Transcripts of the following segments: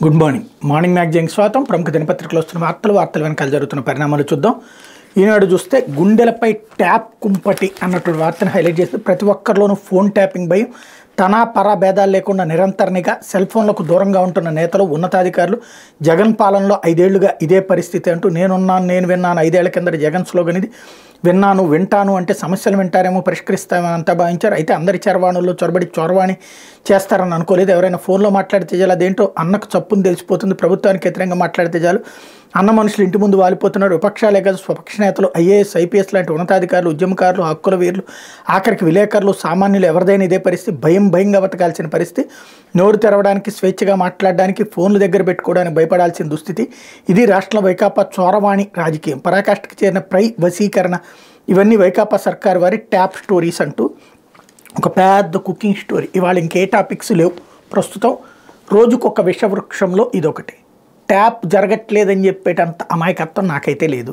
good morning morning magazine స్వాగతం ప్రముఖ దినపత్రికలు వస్తున్న వార్తలు వార్తల వెనకాల జరుగుతున్న పరిణామాలు చూద్దాం ఈనాడు చూస్తే గుండెలపై ట్యాప్ కుంపటి అన్నటువంటి వార్తను హైలైట్ చేస్తే ప్రతి ఒక్కరిలోనూ ఫోన్ ట్యాపింగ్ భయం తన పర భేదాలు లేకుండా నిరంతరంగా సెల్ ఫోన్లకు దూరంగా ఉంటున్న నేతలు ఉన్నతాధికారులు జగన్ పాలనలో ఐదేళ్లుగా ఇదే పరిస్థితి అంటూ నేనున్నాను నేను విన్నాను ఐదేళ్ల కింద జగన్ స్లోగన్ ఇది విన్నాను వింటాను అంటే సమస్యలు వింటారేమో పరిష్కరిస్తామని అంతా భావించారు అయితే అందరి చరవాణుల్లో చొరబడి చొరవాణి చేస్తారని అనుకోలేదు ఎవరైనా ఫోన్లో మాట్లాడితే చాలు అదేంటో అన్నకు చప్పుని తెలిసిపోతుంది ప్రభుత్వానికి వ్యతిరేకంగా మాట్లాడితే చాలు అన్న మనుషులు ఇంటి ముందు వాలిపోతున్నారు విపక్షాలే కాదు స్వపక్ష నేతలు ఐఏఎస్ ఐపీఎస్ లాంటి ఉన్నతాధికారులు ఉద్యమకారులు హక్కుల వీరులు ఆఖరికి విలేకరులు సామాన్యులు ఎవరిదైనా ఇదే పరిస్థితి భయం భయంగా బతకాల్సిన పరిస్థితి నోరు తెరవడానికి స్వేచ్ఛగా మాట్లాడడానికి ఫోన్లు దగ్గర పెట్టుకోవడానికి భయపడాల్సిన దుస్థితి ఇది రాష్ట్రంలో వైకాపా చోరవాణి రాజకీయం పరాకాష్ఠకి చేరిన ప్రై వశీకరణ ఇవన్నీ వైకాపా సర్కార్ వారి ట్యాప్ స్టోరీస్ అంటూ ఒక పెద్ద కుకింగ్ స్టోరీ ఇవాళ ఇంకే టాపిక్స్ లేవు ప్రస్తుతం రోజుకొక విషవృక్షంలో ఇదొకటి ట్యాప్ జరగట్లేదని చెప్పేటంత అమాయకత్వం నాకైతే లేదు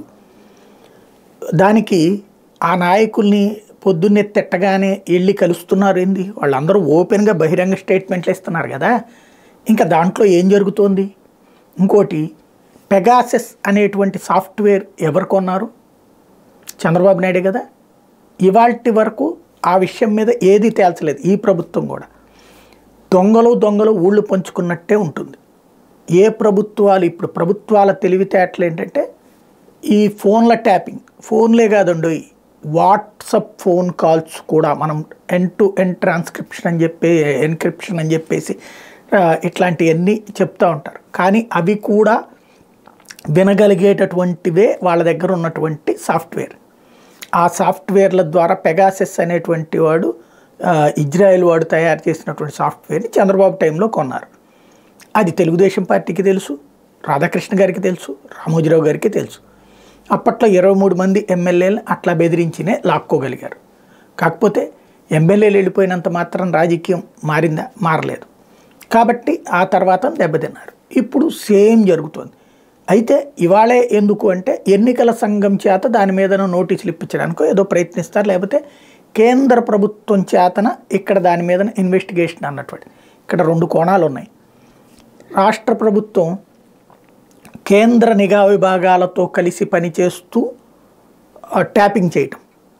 దానికి ఆ నాయకుల్ని పొద్దున్నే తిట్టగానే వెళ్ళి కలుస్తున్నారు ఏంది వాళ్ళందరూ ఓపెన్గా బహిరంగ స్టేట్మెంట్లు ఇస్తున్నారు కదా ఇంకా దాంట్లో ఏం జరుగుతోంది ఇంకోటి పెగాసెస్ అనేటువంటి సాఫ్ట్వేర్ ఎవరు కొన్నారు చంద్రబాబు నాయుడే కదా ఇవాల్టి వరకు ఆ విషయం మీద ఏది తేల్చలేదు ఈ ప్రభుత్వం కూడా దొంగలు దొంగలు ఊళ్ళు పంచుకున్నట్టే ఉంటుంది ఏ ప్రభుత్వాలు ఇప్పుడు ప్రభుత్వాల తెలివితేటలు ఏంటంటే ఈ ఫోన్ల ట్యాపింగ్ ఫోన్లే కాదండి వాట్సప్ ఫోన్ కాల్స్ కూడా మనం ఎన్ టు ఎన్ ట్రాన్స్క్రిప్షన్ అని చెప్పి ఎన్క్రిప్షన్ అని చెప్పేసి ఆ, ఇట్లాంటివన్నీ చెప్తూ ఉంటారు కానీ అవి కూడా వినగలిగేటటువంటివే వాళ్ళ దగ్గర ఉన్నటువంటి సాఫ్ట్వేర్ ఆ సాఫ్ట్వేర్ల ద్వారా పెగాసెస్ అనేటువంటి వాడు ఆ, ఇజ్రాయెల్ వాడు తయారు చేసినటువంటి సాఫ్ట్వేర్ని చంద్రబాబు టైంలో కొన్నారు అది తెలుగుదేశం పార్టీకి తెలుసు రాధాకృష్ణ గారికి తెలుసు రామోజీరావు గారికి తెలుసు అప్పట్లో ఇరవై మూడు మంది ఎమ్మెల్యేలు అట్లా బెదిరించినే లాక్కోగలిగారు కాకపోతే ఎమ్మెల్యేలు వెళ్ళిపోయినంత మాత్రం రాజకీయం మారిందా మారలేదు కాబట్టి ఆ తర్వాత దెబ్బతిన్నారు ఇప్పుడు సేమ్ జరుగుతోంది అయితే ఇవాళే ఎందుకు అంటే ఎన్నికల సంఘం చేత దాని మీదనో నోటీసులు ఇప్పించడానికో ఏదో ప్రయత్నిస్తారు లేకపోతే కేంద్ర ప్రభుత్వం చేతన ఇక్కడ దాని మీద ఇన్వెస్టిగేషన్ అన్నటువంటి ఇక్కడ రెండు కోణాలు ఉన్నాయి రాష్ట్ర ప్రభుత్వం కేంద్ర నిఘా విభాగాలతో కలిసి పనిచేస్తూ ఆ, ట్యాపింగ్ చేయటం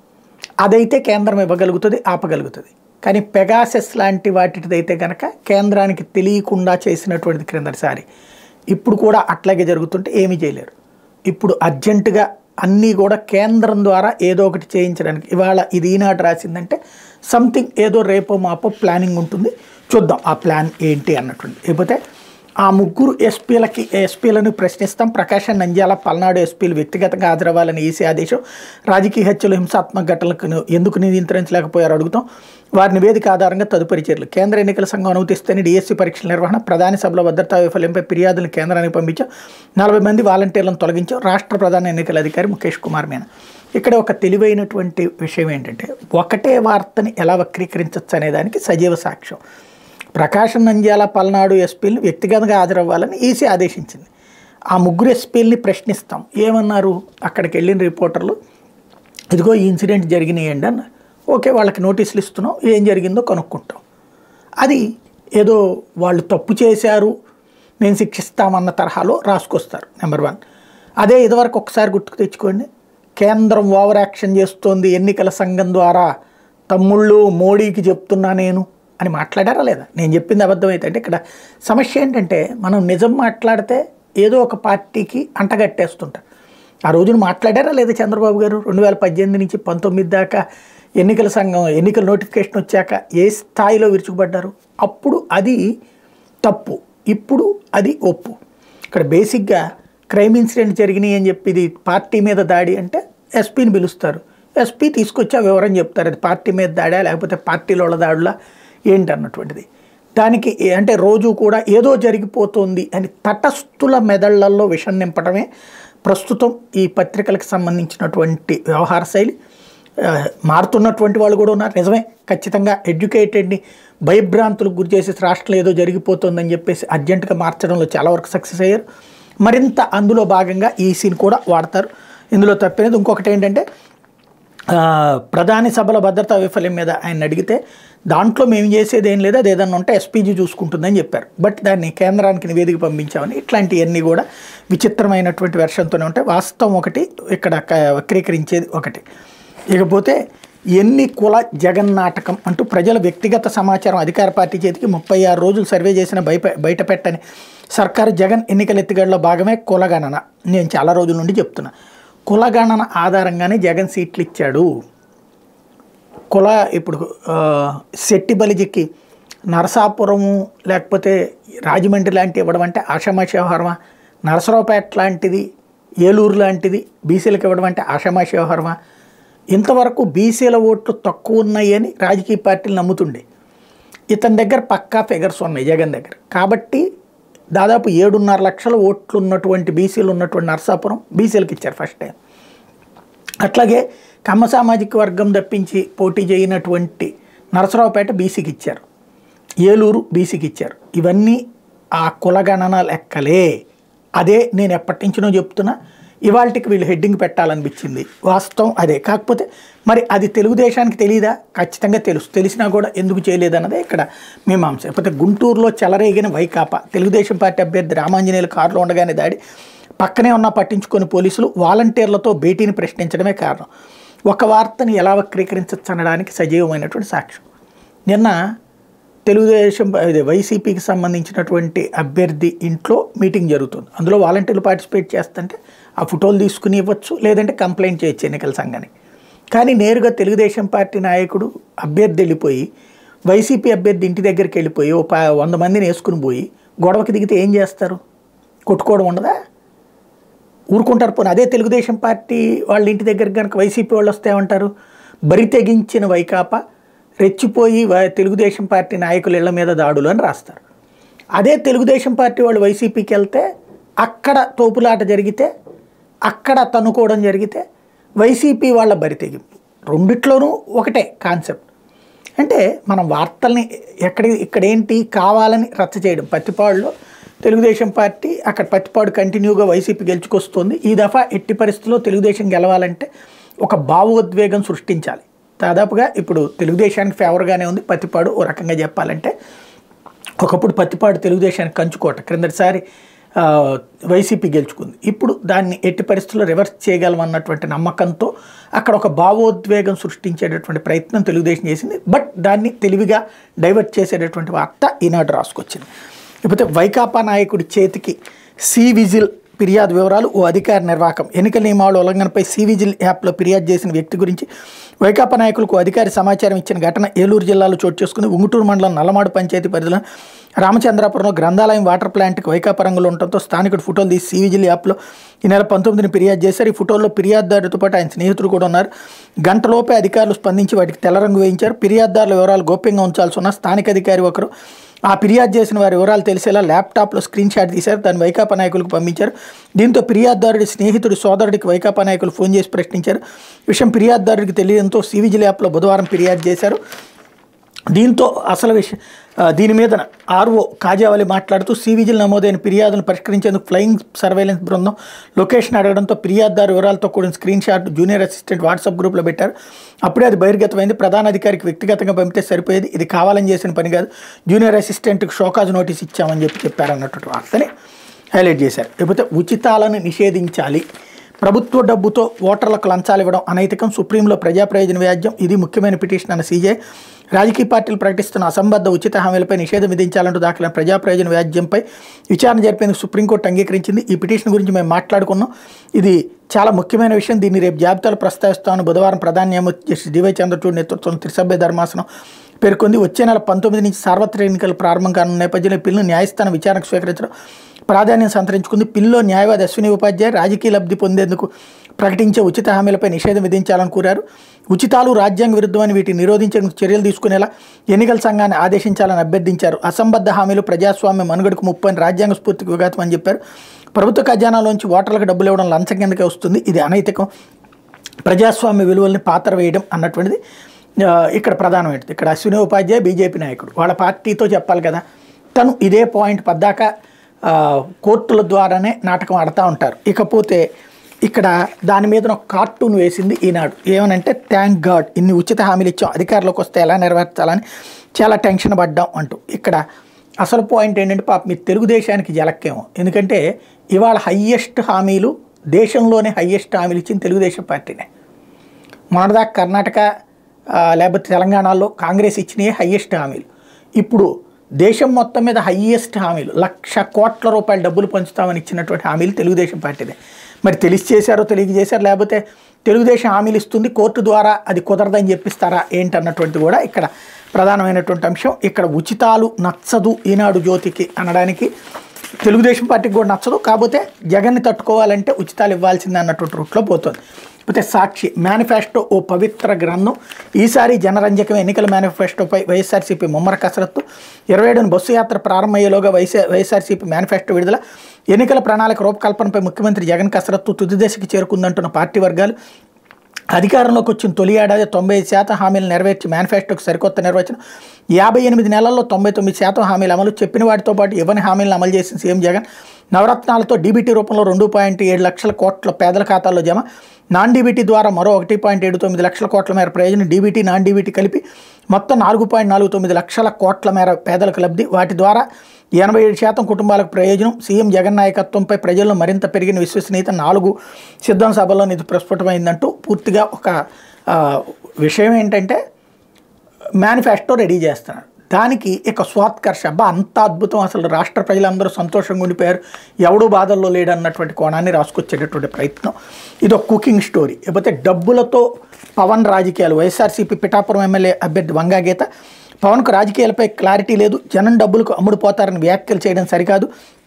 అదైతే కేంద్రం ఇవ్వగలుగుతుంది ఆపగలుగుతుంది కానీ పెగాసెస్ లాంటి వాటిదైతే కనుక కేంద్రానికి తెలియకుండా చేసినటువంటిది క్రిందటిసారి ఇప్పుడు కూడా అట్లాగే జరుగుతుంటే ఏమీ చేయలేరు ఇప్పుడు అర్జెంటుగా అన్నీ కూడా కేంద్రం ద్వారా ఏదో ఒకటి చేయించడానికి ఇవాళ ఇది ఈనాడు రాసిందంటే సంథింగ్ ఏదో రేపో మాపో ప్లానింగ్ ఉంటుంది చూద్దాం ఆ ప్లాన్ ఏంటి అన్నటువంటి లేకపోతే ఆ ముగ్గురు ఎస్పీలకి ఎస్పీలను ప్రశ్నిస్తాం ప్రకాశం నంద్యాల పల్నాడు ఎస్పీలు వ్యక్తిగతంగా హాజరవ్వాలని ఈసీ ఆదేశం రాజకీయ హత్యలు హింసాత్మక ఘటనలకు ఎందుకు నియంత్రించలేకపోయారు అడుగుతాం వారి నివేదిక ఆధారంగా తదుపరి చర్యలు కేంద్ర ఎన్నికల సంఘం అనుమతిస్తేనే డిఎస్సీ పరీక్షల నిర్వహణ ప్రధాని సభలో భద్రతా వైఫల్యంపై ఫిర్యాదులను కేంద్రానికి పంపించాం నలభై మంది వాలంటీర్లను తొలగించాం రాష్ట్ర ప్రధాన ఎన్నికల అధికారి ముఖేష్ కుమార్ మీనా ఇక్కడ ఒక తెలివైనటువంటి విషయం ఏంటంటే ఒకటే వార్తని ఎలా వక్రీకరించవచ్చు అనేదానికి సజీవ సాక్ష్యం ప్రకాశం నంద్యాల పల్నాడు ఎస్పీలను వ్యక్తిగతంగా హాజరవ్వాలని ఈసీ ఆదేశించింది ఆ ముగ్గురు ఎస్పీలని ప్రశ్నిస్తాం ఏమన్నారు అక్కడికి వెళ్ళిన రిపోర్టర్లు ఇదిగో ఈ ఇన్సిడెంట్ జరిగినాయండి అన్నారు ఓకే వాళ్ళకి నోటీసులు ఇస్తున్నాం ఏం జరిగిందో కనుక్కుంటాం అది ఏదో వాళ్ళు తప్పు చేశారు మేము శిక్షిస్తామన్న తరహాలో రాసుకొస్తారు నెంబర్ వన్ అదే ఇదివరకు ఒకసారి గుర్తుకు తెచ్చుకోండి కేంద్రం ఓవర్ యాక్షన్ చేస్తోంది ఎన్నికల సంఘం ద్వారా తమ్ముళ్ళు మోడీకి చెప్తున్నా నేను అని మాట్లాడారా లేదా నేను చెప్పింది అబద్ధమైతే అంటే ఇక్కడ సమస్య ఏంటంటే మనం నిజం మాట్లాడితే ఏదో ఒక పార్టీకి అంటగట్టేస్తుంటారు ఆ రోజున మాట్లాడారా లేదా చంద్రబాబు గారు రెండు వేల పద్దెనిమిది నుంచి పంతొమ్మిది దాకా ఎన్నికల సంఘం ఎన్నికల నోటిఫికేషన్ వచ్చాక ఏ స్థాయిలో విరుచుకుపడ్డారు అప్పుడు అది తప్పు ఇప్పుడు అది ఒప్పు ఇక్కడ బేసిక్గా క్రైమ్ ఇన్సిడెంట్ జరిగినాయి అని చెప్పి ఇది పార్టీ మీద దాడి అంటే ఎస్పీని పిలుస్తారు ఎస్పీ తీసుకొచ్చి ఆ వివరం చెప్తారు అది పార్టీ మీద దాడా లేకపోతే పార్టీలో వాళ్ళ దాడులా ఏంటి అన్నటువంటిది దానికి ఏ- అంటే రోజు కూడా ఏదో జరిగిపోతుంది అని తటస్థుల మెదళ్లలో విషం నింపడమే ప్రస్తుతం ఈ పత్రికలకు సంబంధించినటువంటి వ్యవహార శైలి ఆ, మారుతున్నటువంటి వాళ్ళు కూడా ఉన్నారు నిజమే ఖచ్చితంగా ఎడ్యుకేటెడ్ని భయభ్రాంతులకు గురి చేసి రాష్ట్రంలో ఏదో జరిగిపోతుందని చెప్పేసి అర్జెంటుగా మార్చడంలో చాలా వరకు సక్సెస్ అయ్యారు మరింత అందులో భాగంగా ఈ సీన్ కూడా వాడతారు ఇందులో తప్పినది ఇంకొకటి ఏంటంటే ఆ, ప్రధాని సభల భద్రతా వైఫల్యం మీద ఆయన అడిగితే దాంట్లో మేము చేసేది ఏం లేదు అది ఏదన్నా ఉంటే ఎస్పీజీ చూసుకుంటుందని చెప్పారు బట్ దాన్ని కేంద్రానికి నివేదిక పంపించామని ఇట్లాంటివన్నీ కూడా విచిత్రమైనటువంటి వెర్షన్తోనే ఉంటాయి వాస్తవం ఒకటి ఇక్కడ క- వక్రీకరించేది ఒకటి ఇకపోతే ఎన్ని కుల జగన్ నాటకం అంటూ ప్రజల వ్యక్తిగత సమాచారం అధికార పార్టీ చేతికి ముప్పై ఆరు రోజులు సర్వే చేసిన బయట బయట పెట్టని సర్కారు జగన్ ఎన్నికల ఎత్తుగడలో భాగమే కులగణన నేను చాలా రోజుల నుండి చెప్తున్నా కులగణన ఆధారంగానే జగన్ సీట్లు ఇచ్చాడు కుల ఇప్పుడు ఆ, శెట్టి బలిజికి నరసాపురము లేకపోతే రాజమండ్రి లాంటి ఇవ్వడం అంటే ఆషామాషి వ్యవహారమా నరసరావుపేట లాంటిది ఏలూరు లాంటిది బీసీలకు ఇవ్వడం అంటే ఆషామాషి వ్యవహారమా ఇంతవరకు బీసీల ఓట్లు తక్కువ ఉన్నాయని రాజకీయ పార్టీలు నమ్ముతుండే ఇతని దగ్గర పక్కా ఫిగర్స్ ఉన్నాయి జగన్ దగ్గర కాబట్టి దాదాపు ఏడున్నర లక్షల ఓట్లు ఉన్నటువంటి బీసీలు ఉన్నటువంటి నరసాపురం బీసీలకు ఇచ్చారు ఫస్ట్ టైం అట్లాగే కమ్మ సామాజిక వర్గం తప్పించి పోటీ చేయనటువంటి నరసరావుపేట బీసీకి ఇచ్చారు ఏలూరు బీసీకి ఇచ్చారు ఇవన్నీ ఆ కులగణన లెక్కలే అదే నేను ఎప్పటి నుంచినో చెప్తున్నా ఇవాళకి వీళ్ళు హెడ్డింగ్ పెట్టాలనిపించింది వాస్తవం అదే కాకపోతే మరి అది తెలుగుదేశానికి తెలియదా ఖచ్చితంగా తెలుసు తెలిసినా కూడా ఎందుకు చేయలేదన్నదే ఇక్కడ మీమాంస లేకపోతే గుంటూరులో చెలరేగిన వైకాపా తెలుగుదేశం పార్టీ అభ్యర్థి రామాంజనేయుల కారులో ఉండగానే దాడి పక్కనే ఉన్న పట్టించుకొని పోలీసులు వాలంటీర్లతో భేటీని ప్రశ్నించడమే కారణం ఒక వార్తని ఎలా వక్రీకరించవచ్చు అనడానికి సజీవమైనటువంటి సాక్ష్యం నిన్న తెలుగుదేశం ఇది వైసీపీకి సంబంధించినటువంటి అభ్యర్థి ఇంట్లో మీటింగ్ జరుగుతుంది అందులో వాలంటీర్లు పార్టిసిపేట్ చేస్తుంటే ఆ ఫోటోలు తీసుకుని ఇవ్వచ్చు లేదంటే కంప్లైంట్ చేయొచ్చు ఎన్నికల సంఘానికి కానీ నేరుగా తెలుగుదేశం పార్టీ నాయకుడు అభ్యర్థి వెళ్ళిపోయి వైసీపీ అభ్యర్థి ఇంటి దగ్గరికి వెళ్ళిపోయి ఓ ప- వంద మందిని వేసుకుని పోయి గొడవకి దిగితే ఏం చేస్తారు కొట్టుకోవడం ఉండదా ఊరుకుంటారు పోనీ అదే తెలుగుదేశం పార్టీ వాళ్ళ ఇంటి దగ్గరికి కనుక వైసీపీ వాళ్ళు వస్తే ఏమంటారు బరి తెగించిన వైకాపా రెచ్చిపోయి వ- తెలుగుదేశం పార్టీ నాయకుల ఇళ్ల మీద దాడులు అని రాస్తారు అదే తెలుగుదేశం పార్టీ వాళ్ళు వైసీపీకి వెళ్తే అక్కడ తోపులాట జరిగితే అక్కడ తన్నుకోవడం జరిగితే వైసీపీ వాళ్ళ బరి తెగింపు రెండిట్లోనూ ఒకటే కాన్సెప్ట్ అంటే మనం వార్తల్ని ఎక్కడ ఇక్కడేంటి కావాలని రచ్చ చేయడం పత్తిపాడులో తెలుగుదేశం పార్టీ అక్కడ పత్తిపాడు కంటిన్యూగా వైసీపీ గెలుచుకొస్తుంది ఈ దఫా ఎట్టి పరిస్థితుల్లో తెలుగుదేశం గెలవాలంటే ఒక భావోద్వేగం సృష్టించాలి దాదాపుగా ఇప్పుడు తెలుగుదేశానికి ఫేవర్గానే ఉంది పత్తిపాడు ఓ రకంగా చెప్పాలంటే ఒకప్పుడు పత్తిపాడు తెలుగుదేశానికి కంచుకోట క్రిందటిసారి ఆ, వైసీపీ గెలుచుకుంది ఇప్పుడు దాన్ని ఎట్టి పరిస్థితుల్లో రివర్స్ చేయగలమన్నటువంటి నమ్మకంతో అక్కడ ఒక భావోద్వేగం సృష్టించేటటువంటి ప్రయత్నం తెలుగుదేశం చేసింది బట్ దాన్ని తెలివిగా డైవర్ట్ చేసేటటువంటి వార్త ఈనాడు రాసుకొచ్చింది లేకపోతే వైకాపా నాయకుడి చేతికి సి విజిల్ ఫిర్యాదు వివరాలు ఓ అధికార నిర్వాహకం ఎన్నికల నియమావళి ఉల్లంఘనపై సి విజిల్ యాప్లో ఫిర్యాదు చేసిన వ్యక్తి గురించి వైకాపా నాయకులకు అధికారి సమాచారం ఇచ్చిన ఘటన ఏలూరు జిల్లాలో చోటు చేసుకుంది ఉంగుటూరు మండలం నల్లమాడు పంచాయతీ పరిధిలో రామచంద్రాపురంలో గ్రంథాలయం వాటర్ ప్లాంట్కి వైకాపా రంగులు ఉండటంతో స్థానికుడు ఫోటోలు తీసి సి విజిల్ యాప్లో ఈ నెల పంతొమ్మిదిని ఫిర్యాదు చేశారు ఈ ఫోటోల్లో ఫిర్యాదుదారుతో పాటు ఆయన స్నేహితుడు కూడా ఉన్నారు గంటలోపే అధికారులు స్పందించి వాటికి తెల్ల రంగు వేయించారు ఫిర్యాదుదారుల వివరాలు గోప్యంగా ఉంచాల్సి ఉన్న స్థానిక అధికారి ఒకరు ఆ ఫిర్యాదు చేసిన వారి వివరాలు తెలిసేలా ల్యాప్టాప్లో స్క్రీన్ షాట్ తీశారు దాన్ని వైకాపా నాయకులకు పంపించారు దీంతో ఫిర్యాదుదారుడి స్నేహితుడి సోదరుడికి వైకాపా నాయకులు ఫోన్ చేసి ప్రశ్నించారు విషయం ఫిర్యాదుదారుడికి తెలియడంతో సివిజిల్ యాప్లో బుధవారం ఫిర్యాదు చేశారు దీంతో అసలు విషయం ఆ, దీని మీద ఆర్ఓ కాజావలి మాట్లాడుతూ సివిజిల్ నమోదైన ఫిర్యాదును పరిష్కరించేందుకు ఫ్లయింగ్ సర్వేలెన్స్ బృందం లొకేషన్ అడగడంతో ఫిర్యాదుదారు వివరాలతో కూడిన screen shot junior assistant WhatsApp గ్రూప్లో పెట్టారు అప్పుడే అది బహిర్గతమైంది ప్రధాన అధికారికి వ్యక్తిగతంగా పంపితే సరిపోయేది ఇది కావాలని చేసిన పని కాదు జూనియర్ అసిస్టెంట్కి షోకాజ్ నోటీస్ ఇచ్చామని చెప్పి చెప్పారు అన్నటువంటి వార్తని హైలైట్ చేశారు లేకపోతే ఉచితాలను నిషేధించాలి ప్రభుత్వ డబ్బుతో ఓటర్లకు లంచాలు ఇవ్వడం అనైతికం సుప్రీంలో ప్రజా ప్రయోజన వ్యాజ్యం ఇది ముఖ్యమైన పిటిషన్ అన్న సీజే రాజకీయ పార్టీలు ప్రకటిస్తున్న అసంబద్ధ ఉచిత హామీలపై నిషేధం విధించాలంటూ దాఖలైన ప్రజా ప్రయోజన వ్యాజ్యంపై విచారణ జరిపేందుకు సుప్రీంకోర్టు అంగీకరించింది ఈ పిటిషన్ గురించి మేము మాట్లాడుకున్నాం ఇది చాలా ముఖ్యమైన విషయం దీన్ని రేపు జాబితాలో ప్రస్తావిస్తామని బుధవారం ప్రధాన న్యాయమూర్తి జస్టిస్ డివై చంద్రచూడ్ నేతృత్వంలో త్రిసభ్య ధర్మాసనం పేర్కొంది వచ్చే నెల పంతొమ్మిది నుంచి సార్వత్రిక ఎన్నికలు ప్రారంభం కానున్న నేపథ్యంలో ఈ బిల్లును న్యాయస్థానం విచారణకు స్వీకరించడం ప్రాధాన్యం సంతరించుకుంది పిల్లో న్యాయవాది అశ్విని ఉపాధ్యాయ రాజకీయ లబ్ధి పొందేందుకు ప్రకటించే ఉచిత హామీలపై నిషేధం విధించాలని కోరారు ఉచితాలు రాజ్యాంగ విరుద్ధమని వీటిని నిరోధించేందుకు చర్యలు తీసుకునేలా ఎన్నికల సంఘాన్ని ఆదేశించాలని అభ్యర్థించారు అసంబద్ధ హామీలు ప్రజాస్వామ్య మనుగడకు ముప్పని రాజ్యాంగ స్ఫూర్తికి విఘాతం అని చెప్పారు ప్రభుత్వ ఖజానాలోంచి ఓటర్లకు డబ్బులు ఇవ్వడం లంచం కిందకే వస్తుంది ఇది అనైతికం ప్రజాస్వామ్య విలువల్ని పాత్ర వేయడం అన్నటువంటిది ఆ, ఇక్కడ ప్రధానమైనది ఇక్కడ అశ్విని ఉపాధ్యాయ బీజేపీ నాయకుడు వాళ్ళ పార్టీతో చెప్పాలి కదా తను ఇదే పాయింట్ పద్దాక ఆ, కోర్టుల ద్వారానే నాటకం ఆడుతూ ఉంటారు ఇకపోతే ఇక్కడ దాని మీద ఒక కార్టూన్ వేసింది ఈనాడు ఏమనంటే థ్యాంక్ గాడ్ ఇన్ని ఉచిత హామీలు ఇచ్చాం అధికారంలోకి వస్తే ఎలా నెరవేర్చాలని చాలా టెన్షన్ పడ్డాం అంటూ ఇక్కడ అసలు పాయింట్ ఏంటంటే పాప మీ తెలుగుదేశానికి జలక్కేమో ఎందుకంటే ఇవాళ హయ్యెస్ట్ హామీలు దేశంలోనే హయ్యెస్ట్ హామీలు ఇచ్చింది తెలుగుదేశం పార్టీనే మొన్నదాకా కర్ణాటక ఆ, లేకపోతే తెలంగాణలో కాంగ్రెస్ ఇచ్చినవి హయ్యెస్ట్ హామీలు ఇప్పుడు దేశం మొత్తం మీద హయ్యెస్ట్ హామీలు లక్ష కోట్ల రూపాయల డబ్బులు పంచుతామని ఇచ్చినటువంటి హామీలు తెలుగుదేశం పార్టీదే మరి తెలిసి చేశారో తెలియజేశారు లేకపోతే తెలుగుదేశం హామీలు ఇస్తుంది కోర్టు ద్వారా అది కుదరదని చెప్పిస్తారా ఏంటన్నటువంటి కూడా ఇక్కడ ప్రధానమైనటువంటి అంశం ఇక్కడ ఉచితాలు నచ్చదు ఈనాడు జ్యోతికి అనడానికి తెలుగుదేశం పార్టీకి కూడా నచ్చదు కాకపోతే జగన్ని తట్టుకోవాలంటే ఉచితాలు ఇవ్వాల్సిందే అన్నటువంటి రూట్లో పోతుంది కాకపోతే సాక్షి మేనిఫెస్టో ఓ పవిత్ర గ్రంథం ఈసారి జనరంజకం ఎన్నికల మేనిఫెస్టోపై వైఎస్ఆర్సీపీ ముమ్మర కసరత్తు ఇరవై ఏడున బస్సు యాత్ర ప్రారంభమయ్యేలోగా వైఎస్ఆర్ వైఎస్ఆర్సీపీ మేనిఫెస్టో విడుదల ఎన్నికల ప్రణాళిక రూపకల్పనపై ముఖ్యమంత్రి జగన్ కసరత్తు తుది దశకి చేరుకుందంటున్న పార్టీ వర్గాలు అధికారంలోకి వచ్చిన తొలి ఏడాది తొంభై ఐదు శాతం హామీలు నెరవేర్చి మేనిఫెస్టోకి సరికొత్త నిర్వచనం యాభై ఎనిమిది నెలల్లో తొంభై తొమ్మిది శాతం హామీలు అమలు చెప్పిన వాటితో పాటు ఇవ్వని హామీలను అమలు చేసిన సీఎం జగన్ నవరత్నాలతో డీబీటీ రూపంలో రెండు పాయింట్ ఏడు లక్షల కోట్ల పేదల ఖాతాల్లో జమ నాన్ డీబీటీ ద్వారా మరో ఒకటి పాయింట్ ఏడు తొమ్మిది లక్షల కోట్ల మేర ప్రయోజనం డీబీటీ నాన్ డీబీటీ కలిపి మొత్తం నాలుగు పాయింట్ నాలుగు తొమ్మిది లక్షల కోట్ల మేర పేదలకు లబ్ధి వాటి ద్వారా ఎనభై ఏడు శాతం కుటుంబాలకు ప్రయోజనం సీఎం జగన్ నాయకత్వంపై ప్రజల్లో మరింత పెరిగిన విశ్వసనీయత నాలుగు సిద్ధం సభల్లో ఇది ప్రస్ఫుటమైందంటూ పూర్తిగా ఒక ఆ, విషయం ఏంటంటే మేనిఫెస్టో రెడీ చేస్తున్నారు దానికి ఇక స్వాత్కర్ష అబ్బా అంత అద్భుతం అసలు రాష్ట్ర ప్రజలందరూ సంతోషంగా ఉండిపోయారు ఎవడూ బాధల్లో లేడు అన్నటువంటి కోణాన్ని రాసుకొచ్చేటటువంటి ప్రయత్నం ఇది ఒక కుకింగ్ స్టోరీ లేకపోతే డబ్బులతో పవన్ రాజకీయాలు వైఎస్ఆర్సీపీ పిఠాపురం ఎమ్మెల్యే అభ్యర్థి వంగా గీత పవన్కు రాజకీయాలపై క్లారిటీ లేదు జనం డబ్బులకు అమ్ముడుపోతారని వ్యాఖ్యలు చేయడం సరికాదు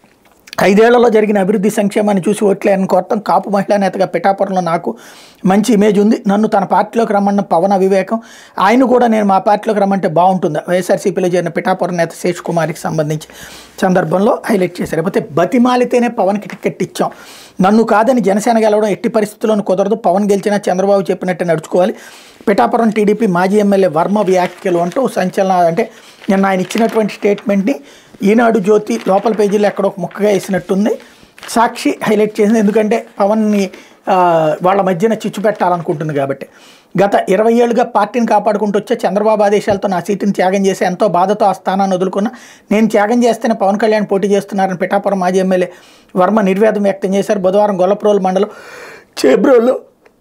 ఐదేళ్లలో జరిగిన అభివృద్ధి సంక్షేమాన్ని చూసి ఓట్లేని కోరటం కాపు మహిళా నేతగా పిఠాపురంలో నాకు మంచి ఇమేజ్ ఉంది నన్ను తన పార్టీలోకి రమ్మన్న పవన్ అవివేకం ఆయన కూడా నేను మా పార్టీలోకి రమ్మంటే బాగుంటుందా వైఎస్ఆర్సీపీలో చేరిన పిఠాపురం నేత శేష్ కుమార్కి సంబంధించి సందర్భంలో హైలైట్ చేశారు లేకపోతే బతిమాలితేనే పవన్కి టికెట్ ఇచ్చాం నన్ను కాదని జనసేన గెలవడం ఎట్టి పరిస్థితుల్లోనూ కుదరదు పవన్ గెలిచినా చంద్రబాబు చెప్పినట్టే నడుచుకోవాలి పిఠాపురం టీడీపీ మాజీ ఎమ్మెల్యే వర్మ వ్యాఖ్యలు అంటూ సంచలన అంటే నిన్న ఆయన ఇచ్చినటువంటి స్టేట్మెంట్ని ఈనాడు జ్యోతి లోపల పేజీలో ఎక్కడో ఒక ముక్కగా వేసినట్టుంది సాక్షి హైలైట్ చేసింది ఎందుకంటే పవన్ని ఆ, వాళ్ళ మధ్యన చిచ్చు పెట్టాలనుకుంటుంది కాబట్టి గత ఇరవై ఏళ్ళుగా పార్టీని కాపాడుకుంటూ వచ్చే చంద్రబాబు ఆదేశాలతో నా సీటుని త్యాగం చేసి ఎంతో బాధతో ఆ స్థానాన్ని వదులుకున్నా నేను త్యాగం చేస్తేనే పవన్ కళ్యాణ్ పోటీ చేస్తున్నారని పిఠాపురం మాజీ ఎమ్మెల్యే వర్మ నిర్వేదం వ్యక్తం చేశారు బుధవారం గొల్లప్రోలు మండలం చేబ్రోలు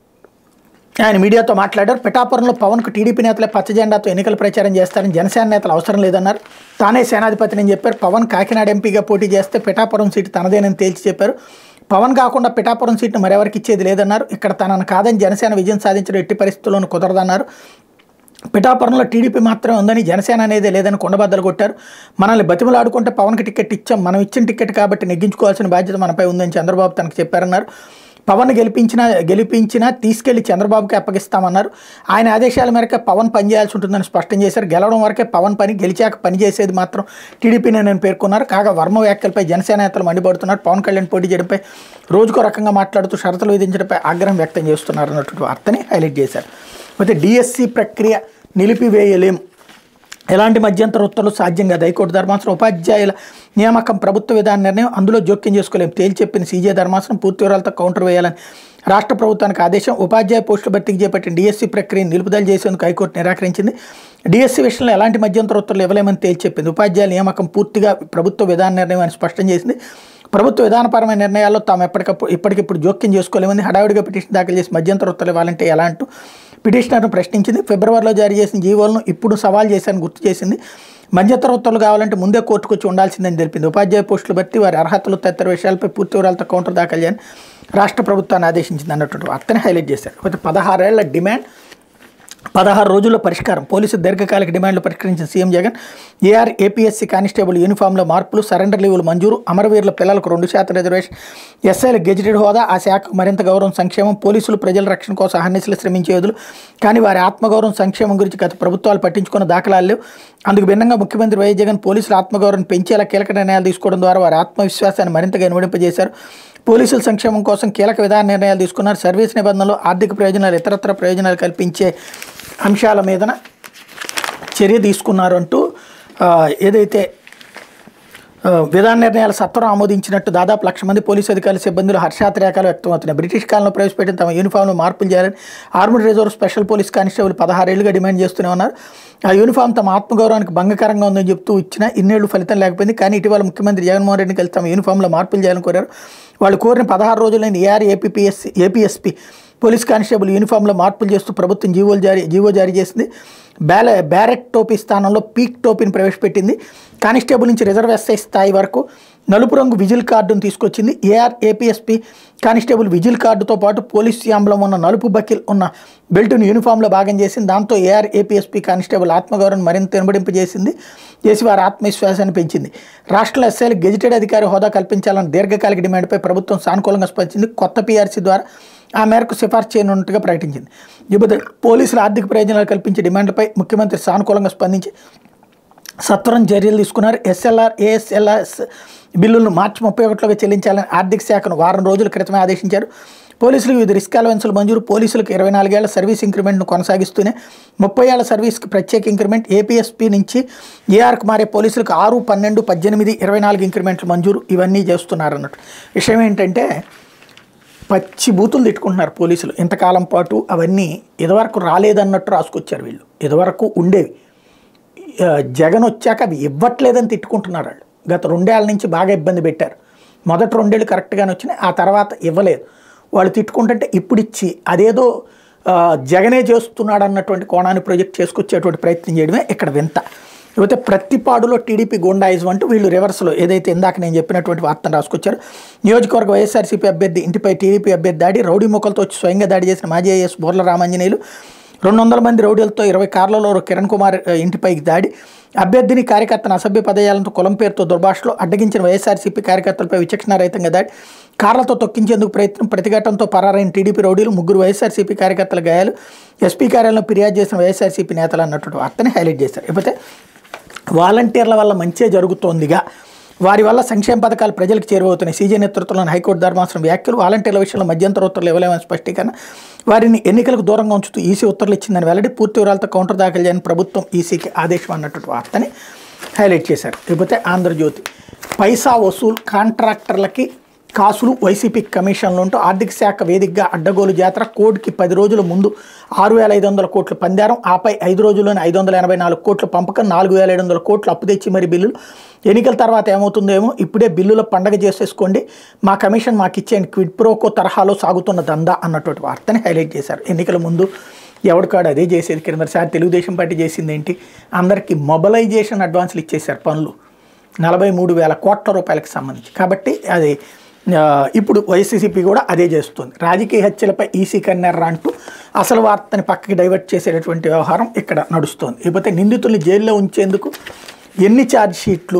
ఆయన మీడియాతో మాట్లాడారు పిఠాపురంలో పవన్కు టీడీపీ నేతలే పచ్చజెండాతో ఎన్నికల ప్రచారం చేస్తారని జనసేన నేతలు అవసరం లేదన్నారు తానే సేనాధిపతిని చెప్పారు పవన్ కాకినాడ ఎంపీగా పోటీ చేస్తే పిఠాపురం సీటు తనదేనని తేల్చి చెప్పారు పవన్ కాకుండా పిఠాపురం సీటును మరెవరికి ఇచ్చేది లేదన్నారు ఇక్కడ తనను కాదని జనసేన విజయం సాధించడం ఎట్టి పరిస్థితుల్లోనూ కుదరదన్నారు పిఠాపురంలో టీడీపీ మాత్రమే ఉందని జనసేన అనేది లేదని కొండబద్దలు కొట్టారు మనల్ని బతిమలాడుకుంటే పవన్కి టికెట్ ఇచ్చాం మనం ఇచ్చిన టికెట్ కాబట్టి నెగ్గించుకోవాల్సిన బాధ్యత మనపై ఉందని చంద్రబాబు తనకు చెప్పారన్నారు పవన్ గెలిపించిన గెలిపించినా తీసుకెళ్లి చంద్రబాబుకి అప్పగిస్తామన్నారు ఆయన ఆదేశాల మేరకు పవన్ పనిచేయాల్సి ఉంటుందని స్పష్టం చేశారు గెలవడం వరకే పవన్ పని గెలిచాక పని చేసేది మాత్రం టీడీపీనే నేను పేర్కొన్నారు కాగా వర్మ వ్యాఖ్యలపై జనసేన నేతలు మండిపడుతున్నారు పవన్ కళ్యాణ్ పోటీ చేయడంపై రోజుకో రకంగా మాట్లాడుతూ షరతులు విధించడంపై ఆగ్రహం వ్యక్తం చేస్తున్నారు అన్నటువంటి వార్తని హైలైట్ చేశారు అయితే డిఎస్సి ప్రక్రియ నిలిపివేయలేం ఎలాంటి మధ్యంతర ఉత్తర్వులు సాధ్యం కాదు హైకోర్టు ధర్మాసనం ఉపాధ్యాయుల నియామకం ప్రభుత్వ విధాన నిర్ణయం అందులో జోక్యం చేసుకోలేం తేల్చెప్పిన సీజే ధర్మాసనం పూర్తి వివరాలతో కౌంటర్ వేయాలని రాష్ట్ర ప్రభుత్వానికి ఆదేశం ఉపాధ్యాయ పోస్టుల భర్తీకి చేపట్టిన డిఎస్సీ ప్రక్రియను నిలుపుదల చేసేందుకు హైకోర్టు నిరాకరించింది డిఎస్సీ విషయంలో ఎలాంటి మధ్యంతర ఉత్తర్వులు ఇవ్వలేమని తేల్చెప్పింది ఉపాధ్యాయుల నియామకం పూర్తిగా ప్రభుత్వ విధాన నిర్ణయం అని స్పష్టం చేసింది ప్రభుత్వ విధానపరమైన నిర్ణయాల్లో తాము ఎప్పటికప్పుడు ఇప్పటికిప్పుడు జోక్యం చేసుకోలేమని హడావిడిగా పిటిషన్ దాఖలు చేసి మధ్యంతర ఉత్తర్వులు ఇవ్వాలంటే ఎలా అంటూ పిటిషనర్ను ప్రశ్నించింది ఫిబ్రవరిలో జారీ చేసిన జీవోలను ఇప్పుడు సవాల్ చేశాను గుర్తు చేసింది మధ్యంతర ఉత్తర్వులు కావాలంటే ముందే కోర్టుకు వచ్చి ఉండాల్సిందని తెలిపింది ఉపాధ్యాయ పోస్టులు బట్టి వారి అర్హతలు తదితర విషయాలపై పూర్తి వివరాలతో కౌంటర్ దాఖలు చేయని రాష్ట్ర ప్రభుత్వాన్ని ఆదేశించింది అన్నటువంటి వార్తని హైలైట్ చేశారు అయితే పదహారేళ్ల డిమాండ్ పదహారు రోజుల్లో పరిష్కారం పోలీసు దీర్ఘకాలిక డిమాండ్లు పరిష్కరించిన CM Jagan AR APSC constable యూనిఫామ్లో మార్పులు సరెండర్ లీవులు మంజూరు అమరవీరుల పిల్లలకు రెండు శాతం రిజర్వేషన్ ఎస్ఐల గెజిటెడ్ హోదా ఆ శాఖకు మరింత గౌరవం సంక్షేమం పోలీసులు ప్రజల రక్షణ కోసం అహర్నిశలు శ్రమించే వదులు కానీ వారి ఆత్మగౌరవం సంక్షేమం గురించి గత ప్రభుత్వాలు పట్టించుకున్న దాఖలాలు లేవు అందుకు భిన్నంగా ముఖ్యమంత్రి వైఎస్ జగన్ పోలీసుల ఆత్మగౌరవం పెంచేలా కీలక నిర్ణయాలు తీసుకోవడం ద్వారా వారి ఆత్మవిశ్వాసాన్ని మరింతగా ఇనుమడింపజేశారు పోలీసుల సంక్షేమం కోసం కీలక విధాన నిర్ణయాలు తీసుకున్నారు సర్వీస్ నిబంధనలు ఆర్థిక ప్రయోజనాలు ఇతరత్ర ప్రయోజనాలు కల్పించే అంశాల మీదన చర్య తీసుకున్నారు అంటూ ఆ, ఏదైతే ఆ, విధాన నిర్ణయాలు సత్వరం ఆమోదించినట్టు దాదాపు లక్ష మంది పోలీసు అధికారుల సిబ్బందులు హర్షాతిరేకాలు వ్యక్తమవుతున్నాయి బ్రిటిష్ కాలంలో ప్రవేశపెట్టిన తమ యూనిఫామ్లో మార్పులు చేయాలని armed reserve special police constable పదహారేళ్లుగా డిమాండ్ చేస్తూనే ఉన్నారు ఆ యూనిఫామ్ తమ ఆత్మగౌరవానికి భంగకరంగా ఉందని చెప్తూ ఇచ్చిన ఇన్నేళ్లు ఫలితం లేకపోయింది కానీ ఇటీవల ముఖ్యమంత్రి జగన్మోహన్ రెడ్డిని కలిసి తమ యూనిఫామ్లో మార్పులు చేయాలని కోరారు వాళ్ళు కోరిన పదహారు రోజులైన AR APSC APSP police constable యూనిఫామ్లో మార్పులు చేస్తూ ప్రభుత్వం జీవోలు జారీ జీవో జారీ చేసింది బ్యాల బ్యారెట్ టోపీ స్థానంలో పీక్ టోపీని ప్రవేశపెట్టింది కానిస్టేబుల్ నుంచి రిజర్వ్ ఎస్ఐ స్థాయి వరకు నలుపు రంగు విజిల్ కార్డును తీసుకొచ్చింది ఏఆర్ ఏపీఎస్పీ కానిస్టేబుల్ విజిల్ కార్డుతో పాటు పోలీస్ యాంబలం ఉన్న నలుపు బకిల్ ఉన్న బెల్ట్ను యూనిఫామ్లో భాగం చేసింది దాంతో ఏఆర్ ఏపీఎస్పీ కానిస్టేబుల్ ఆత్మగౌరవం మరింత వెనుబడింపజేసింది చేసి వారి ఆత్మవిశ్వాసాన్ని పెంచింది రాష్ట్ర ఎస్ఐలు గెజిటెడ్ అధికారి హోదా కల్పించాలని దీర్ఘకాలిక డిమాండ్పై ప్రభుత్వం సానుకూలంగా స్పందించింది కొత్త పీఆర్సీ ద్వారా ఆ మేరకు సిఫార్సు చేయనున్నట్టుగా ప్రకటించింది ఇకపోతే పోలీసుల ఆర్థిక ప్రయోజనాలు కల్పించే డిమాండ్లపై ముఖ్యమంత్రి సానుకూలంగా స్పందించి సత్వరం చర్యలు తీసుకున్నారు ఎస్ఎల్ఆర్ ఏఎస్ఎల్ఆర్ఎస్ బిల్లులను మార్చి ముప్పై ఒకటిలోగా చెల్లించాలని ఆర్థిక శాఖను వారం రోజుల క్రితమే ఆదేశించారు పోలీసులకు వివిధ రిస్క్ అలవెన్సులు మంజూరు పోలీసులకు ఇరవై నాలుగేళ్ల సర్వీస్ ఇంక్రిమెంట్ను కొనసాగిస్తూనే ముప్పై ఏళ్ల సర్వీస్కి ప్రత్యేక ఇంక్రిమెంట్ ఏపీఎస్పీ నుంచి ఏఆర్కు మారే పోలీసులకు ఆరు పన్నెండు పద్దెనిమిది ఇరవై నాలుగు ఇంక్రిమెంట్లు మంజూరు ఇవన్నీ చేస్తున్నారు అన్నట్టు విషయం ఏంటంటే పచ్చి బూతులు తిట్టుకుంటున్నారు పోలీసులు ఇంతకాలం పాటు అవన్నీ ఇదివరకు రాలేదన్నట్టు రాసుకొచ్చారు వీళ్ళు ఇదివరకు ఉండేవి ఆ, జగన్ వచ్చాక అవి ఇవ్వట్లేదని తిట్టుకుంటున్నారు వాళ్ళు గత రెండేళ్ల నుంచి బాగా ఇబ్బంది పెట్టారు మొదటి రెండేళ్ళు కరెక్ట్గానే వచ్చినాయి ఆ తర్వాత ఇవ్వలేదు వాళ్ళు తిట్టుకుంటుంటే ఇప్పుడు ఇచ్చి అదేదో ఆ, జగనే చేస్తున్నాడు అన్నటువంటి కోణాన్ని ప్రొజెక్ట్ చేసుకొచ్చేటువంటి ప్రయత్నం చేయడమే ఇక్కడ వింత లేకపోతే ప్రతిపాడులో టీడీపీ గుండాయిజం అంటూ వీళ్ళు రివర్స్లో ఏదైతే ఇందాక నేను చెప్పినటువంటి వార్తను రాసుకొచ్చారు నియోజకవర్గ వైఎస్ఆర్సీపీ అభ్యర్థి ఇంటిపై టీడీపీ అభ్యర్థి దాడి రౌడీ మొక్కలతో వచ్చి స్వయంగా దాడి చేసిన మాజీ ఐఎస్ బోర్ల రామాంజనేయులు రెండు వందల మంది రౌడీలతో ఇరవై కార్లలో కిరణ్ కుమార్ ఆ, ఇంటిపైకి దాడి అభ్యర్థిని కార్యకర్తను అసభ్య పదజాలంతో కులం పేరుతో దుర్భాషలో అడ్డగించిన వైఎస్ఆర్సీపీ కార్యకర్తలపై విచక్షణారహితంగా దాడి కార్లతో తొక్కించేందుకు ప్రయత్నం ప్రతిఘటనతో పరారైన టీడీపీ రౌడీలు ముగ్గురు వైఎస్ఆర్సీపీ కార్యకర్తల గాయాలు ఎస్పీ కార్యాలయంలో ఫిర్యాదు చేసిన వైఎస్ఆర్సీపీ నేతలు అన్నటువంటి వార్తని హైలైట్ చేశారు ఇకపోతే వాలంటీర్ల వల్ల మంచే జరుగుతోందిగా వారి వల్ల సంక్షేమ పథకాలు ప్రజలకు చేరువవుతున్నాయి సీజే నేతృత్వంలోని హైకోర్టు ధర్మాసనం వ్యాఖ్యలు వాలంటీర్ల విషయంలో మధ్యంతర ఉత్తర్వులు ఇవ్వలేమని స్పష్టీకరణ వారిని ఎన్నికలకు దూరంగా ఉంచుతూ ఈసీ ఉత్తర్వులు ఇచ్చిందని వెల్లడి పూర్తి వివరాలతో కౌంటర్ దాఖలు చేయని ప్రభుత్వం ఈసీకి ఆదేశం అన్నటువంటి వార్తని హైలైట్ చేశారు లేకపోతే ఆంధ్రజ్యోతి పైసా వసూలు కాంట్రాక్టర్లకి కాసులు వైసీపీ కమిషన్లు ఉంటూ ఆర్థిక శాఖ వేదికగా అడ్డగోలు జాతర కోడ్కి పది రోజుల ముందు ఆరు వేల ఐదు వందల కోట్ల పందారం ఆపై ఐదు రోజుల్లోనే ఐదు వందల ఎనభై నాలుగు కోట్ల పంపకం నాలుగు వేల ఏడు వందల కోట్లు అప్పు తెచ్చి మరి బిల్లులు ఎన్నికల తర్వాత ఏమవుతుందేమో ఇప్పుడే బిల్లుల పండగ చేసేసుకోండి మా కమిషన్ మాకు ఇచ్చేయండి క్విడ్ ప్రోకో తరహాలో సాగుతున్న దందా అన్నటువంటి వార్తని హైలైట్ చేశారు ఎన్నికల ముందు ఎవరికాడు అదే చేసేది కిందసారి తెలుగుదేశం పార్టీ చేసింది ఏంటి అందరికీ మొబలైజేషన్ అడ్వాన్స్లు ఇచ్చేశారు పనులు నలభై మూడు వేల కోట్ల రూపాయలకు సంబంధించి కాబట్టి అది ఆ, ఇప్పుడు వైసీసీపీ కూడా అదే చేస్తుంది రాజకీయ హత్యలపై ఈసీ కన్నెర్ర అంటూ అసలు వార్తని పక్కకి డైవర్ట్ చేసేటటువంటి వ్యవహారం ఇక్కడ నడుస్తోంది ఇకపోతే నిందితుల్ని జైల్లో ఉంచేందుకు ఎన్ని ఛార్జ్ షీట్లు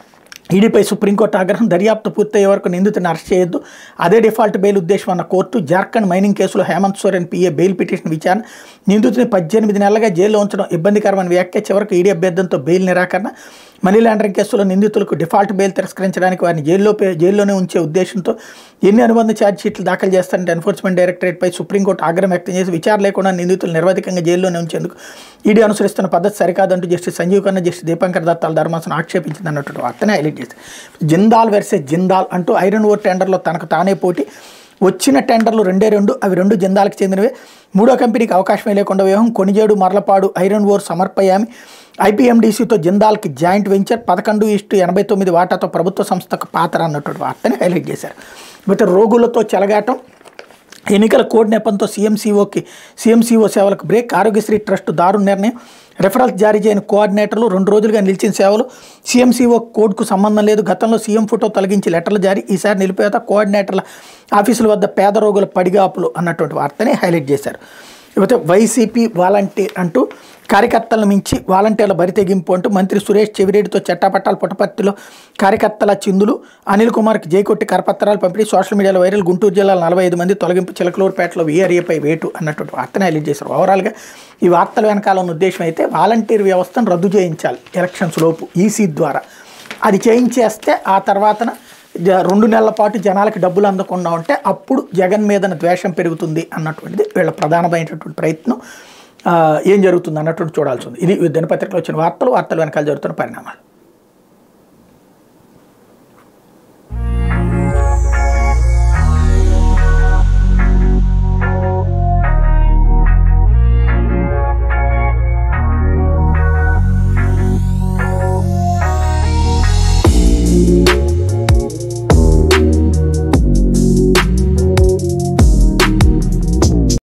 ఈడీపై సుప్రీంకోర్టు ఆగ్రహం దర్యాప్తు పూర్తయ్యే వరకు నిందితుని అరెస్ట్ చేయొద్దు అదే డిఫాల్ట్ బెయిల్ ఉద్దేశం అన్న కోర్టు జార్ఖండ్ మైనింగ్ కేసులో Hemant Soren PA bail petition విచారణ నిందితుని పద్దెనిమిది నెలలుగా జైల్లో ఉంచడం ఇబ్బందికరమైన వ్యాఖ్య చివరకు ఈడీ అభ్యర్థంతో బెయిల్ నిరాకరణ మనీ లాండరింగ్ కేసులో నిందితులకు డిఫాల్ట్ బెయిల్ తిరస్కరించడానికి వారిని జైల్లో పే- జైల్లోనే ఉంచే ఉద్దేశంతో ఎన్ని అనుబంధ ఛార్జ్ షీట్లు దాఖలు చేస్తారంటే ఎన్ఫోర్స్మెంట్ డైరెక్టరేట్పై సుప్రీంకోర్టు ఆగ్రహం వ్యక్తం చేసి విచారణ లేకుండా నిందితులు నిర్వధికంగా జైల్లోనే ఉంచేందుకు ఈడీ అనుసరిస్తున్న పద్ధతి సరికాదంటూ జస్టిస్ సంజీవ్ ఖన్నా జస్టిస్ దీపంకర్ దత్తాల ధర్మాసనం ఆక్షేపించింది అన్నటువంటి వార్తని హైలైట్ చేశారు జిందాల్ వెర్సెస్ జిందాల్ అంటూ ఐరన్ ఓర్ టెండర్లో తనకు తానే పోటీ వచ్చిన టెండర్లు రెండే రెండు అవి రెండు జిందాల్కి చెందినవే మూడో కంపెనీకి అవకాశమే లేకుండా వ్యూహం కొనిజేడు మర్లపాడు ఐరన్ ఓర్ సమర్పయామి ఐపీఎండీసీతో జిందాల్కి జాయింట్ వెంచర్ పదకొండు ఇస్టు ఎనభై తొమ్మిది వాటాతో ప్రభుత్వ సంస్థకు పాత్ర అన్నటువంటి వార్తని హైలైట్ చేశారు అయితే రోగులతో చెలగాటం ఎన్నికల కోడ్ నెపంతో సీఎంసీఓకి సీఎంసీఓ సేవలకు బ్రేక్ ఆరోగ్యశ్రీ ట్రస్ట్ దారుణ నిర్ణయం రెఫరల్స్ జారీ చేయని కోఆర్డినేటర్లు రెండు రోజులుగా నిలిచిన సేవలు సీఎంసీఓ కోడ్కు సంబంధం లేదు గతంలో సీఎం ఫోటో తొలగించి లెటర్లు జారీ ఈసారి నిలిపేత కోఆర్డినేటర్ల ఆఫీసుల వద్ద పేద రోగుల పడిగాపులు అన్నటువంటి వార్తని హైలైట్ చేశారు ఇకపోతే వైసీపీ వాలంటీర్ అంటూ కార్యకర్తలను మించి వాలంటీర్ల బరితెగింపు అంటూ మంత్రి సురేష్ చెవిరెడ్డితో చట్టాపట్టాల పుట్టపర్తిలో కార్యకర్తల చిందులు అనిల్ కుమార్కి జైకొట్టి కరపత్రాలు పంపిణీ సోషల్ మీడియాలో వైరల్ గుంటూరు జిల్లాలో నలభై ఐదు మంది తొలగింపు చిలకలూరుపేటలో వీఆర్ఏపై వేటు అన్నటువంటి వార్తను హైలైట్ చేశారు ఓవరాల్గా ఈ వార్తల వెనకాల ఉన్న ఉద్దేశం అయితే వాలంటీర్ వ్యవస్థను రద్దు చేయించాలి ఎలక్షన్స్ లోపు ఈసీ ద్వారా అది చేయించేస్తే ఆ తర్వాతన జ- రెండు నెలల పాటు జనాలకి డబ్బులు అందకుండా ఉంటే అప్పుడు జగన్ మీద ద్వేషం పెరుగుతుంది అన్నటువంటిది వీళ్ళ ప్రధానమైనటువంటి ప్రయత్నం ఆ, ఏం జరుగుతుంది అన్నటువంటి చూడాల్సి ఉంది ఇది దినపత్రికలో వచ్చిన వార్తలు వార్తలు వెనకాల జరుగుతున్న పరిణామాలు